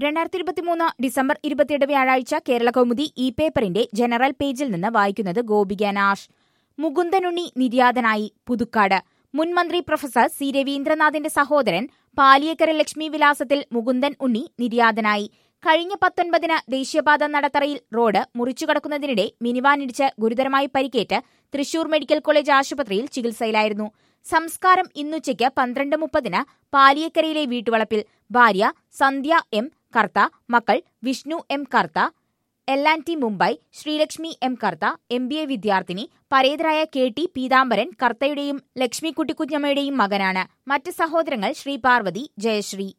രണ്ടായിരത്തി ഇരുപത്തിമൂന്ന് ഡിസംബർ ഇരുപത്തിയെട്ട് വ്യാഴാഴ്ച കേരള കൗമുദി ഇ പേപ്പറിന്റെ ജനറൽ പേജിൽ നിന്ന് വായിക്കുന്നത് ഗോപിക നാഷ് മുകുന്ദനുണ്ണി നിര്യാതനായി പുതുക്കാട് മുൻ മന്ത്രി പ്രൊഫസർ സി രവീന്ദ്രനാഥിന്റെ സഹോദരൻ പാലിയേക്കര ലക്ഷ്മി വിലാസത്തിൽ മുകുന്ദൻ ഉണ്ണി നിര്യാതനായി കഴിഞ്ഞ പത്തൊൻപതിന് ദേശീയപാത നടത്തറയിൽ റോഡ് മുറിച്ചുകടക്കുന്നതിനിടെ മിനിവാനിടിച്ച് ഗുരുതരമായി പരിക്കേറ്റ് തൃശൂർ മെഡിക്കൽ കോളേജ് ആശുപത്രിയിൽ ചികിത്സയിലായിരുന്നു സംസ്കാരം ഇന്നുച്ചയ്ക്ക് പന്ത്രണ്ട് മുപ്പതിന് പാലിയേക്കരയിലെ വീട്ടുവളപ്പിൽ ഭാര്യ സന്ധ്യ എം കർത്ത മക്കൾ Vishnu M Kartha L and T Mumbai Sreelakshmi M Kartha M B A വിദ്യാർത്ഥിനി പരേതരായ കെ ടി പീതാംബരൻ കർത്തയുടെയും ലക്ഷ്മിക്കുട്ടിക്കുഞ്ഞമ്മയുടെയും മകനാണ് മറ്റ് സഹോദരങ്ങൾ ശ്രീ പാർവതി ജയശ്രീ